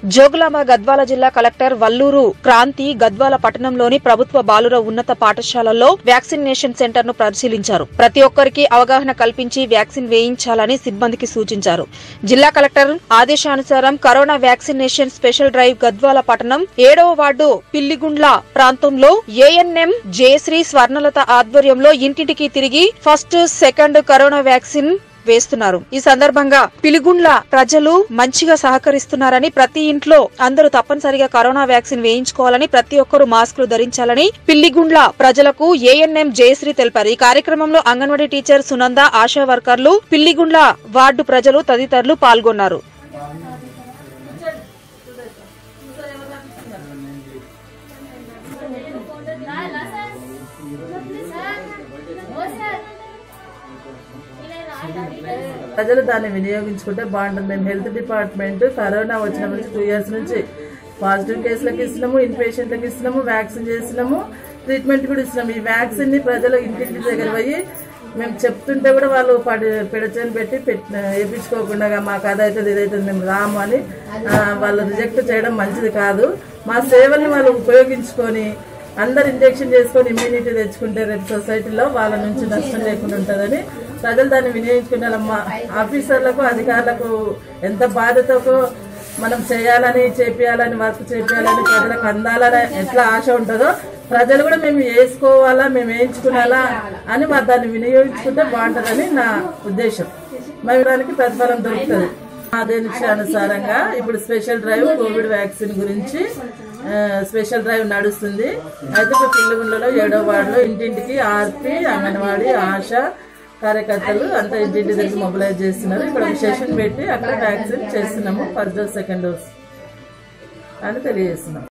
జోగులాంబ గద్వాల జిల్లా కలెక్టర్ వల్లూరు క్రాంతి గద్వాల పట్టణంలోని ప్రభుత్వ బాలుర ఉన్నత పాఠశాలల్లో వ్యాక్సినేషన్ సెంటర్ ను పరిశీలించారు ప్రతి ఒక్కరికి అవగాహన కల్పించి వ్యాక్సిన్ వేయించాలని సిబ్బందికి సూచించారు జిల్లా కలెక్టర్ ఆదేశానుసారం corona vaccination special drive Gadwal పట్టణం ఏడవ వార్డు పిల్లిగుండ్ల ప్రాంతంలో ఏఎన్ఎం జయశ్రీ స్వర్ణలత ఆధ్వర్యంలో ఇంటింటికి తిరిగి ఫస్ట్ సెకండ్ కరోనా వ్యాక్సిన్ వేస్తున్నారు ఈ సందర్భంగా పిలిగుండ్ల ప్రజలు మంచిగా సహకరిస్తున్నారని ప్రతి ఇంట్లో అందరూ తప్పనిసరిగా కరోనా వ్యాక్సిన్ వేయించుకోవాలని ప్రతి ఒక్కరూ మాస్కులు ధరించాలని పిల్లిగుండ్ల ప్రజలకు ఏఎన్ఎం జయశ్రీ తెలిపారు ఈ కార్యక్రమంలో అంగన్వాడీ టీచర్ సునంద ఆశా వర్కర్లు పిల్లిగుండ్ల వార్డు ప్రజలు తదితరులు పాల్గొన్నారు ప్రజలు దాన్ని వినియోగించుకుంటే బాగుంటుంది మేము హెల్త్ డిపార్ట్మెంట్ కరోనా వచ్చిన నుంచి టూ ఇయర్స్ నుంచి పాజిటివ్ కేసులకు ఇస్తున్నాము ఇన్ పేషెంట్లకు ఇస్తున్నాము వ్యాక్సిన్ చేస్తున్నాము ట్రీట్మెంట్ కూడా ఇస్తున్నాము ఈ వ్యాక్సిన్ ని ప్రజలు ఇంటింటి దగ్గర పోయి మేము చెప్తుంటే కూడా వాళ్ళు పడి పిడచని పెట్టి పెట్- వేయించుకోకుండా మాకు అదైతుంది ఇదైతుంది మేము రాము అని ఆ, వాళ్ళు రిజెక్ట్ చేయడం మంచిది కాదు మా సేవల్ని వాళ్ళు ఉపయోగించుకొని అందరు ఇంజెక్షన్ చేసుకొని ఇమ్యూనిటీ తెచ్చుకుంటే రేపు సొసైటీలో వాళ్ళ నుంచి నష్టం లేకుండా ఉంటుందని ప్రజలు దాన్ని వినియోగించుకునే మా ఆఫీసర్లకు అధికారులకు ఎంత బాధ్యతకు మనం చేయాలని చేపియాలని వర్క్ చేపియాలని ప్రజలకు అందాలని ఎట్లా ఆశ ఉంటుందో ప్రజలు కూడా మేము వేసుకోవాలా మేము వేయించుకునేలా అని మా దాన్ని వినియోగించుకుంటే బాగుంటుందని నా ఉద్దేశం మరి దానికి ప్రతిఫలం దొరుకుతుంది ఆదేశ అనుసారంగా ఇప్పుడు స్పెషల్ డ్రైవ్ కోవిడ్ వ్యాక్సిన్ గురించి ఆ, స్పెషల్ డ్రైవ్ నడుస్తుంది అయితే ఇప్పుడు పిల్లగుండలో ఏడో వార్డులో ఇంటింటికి ఆర్పి అంగన్వాడీ ఆశ కార్యకర్తలు అంతా ఇంటింటి దగ్గర మొబిలైజ్ చేస్తున్నారు ఇక్కడ ఒక సెషన్ పెట్టి అక్కడ వ్యాక్సిన్ చేస్తున్నాము ఫస్ట్ డోస్ సెకండ్ డోస్ అని తెలియజేస్తున్నాం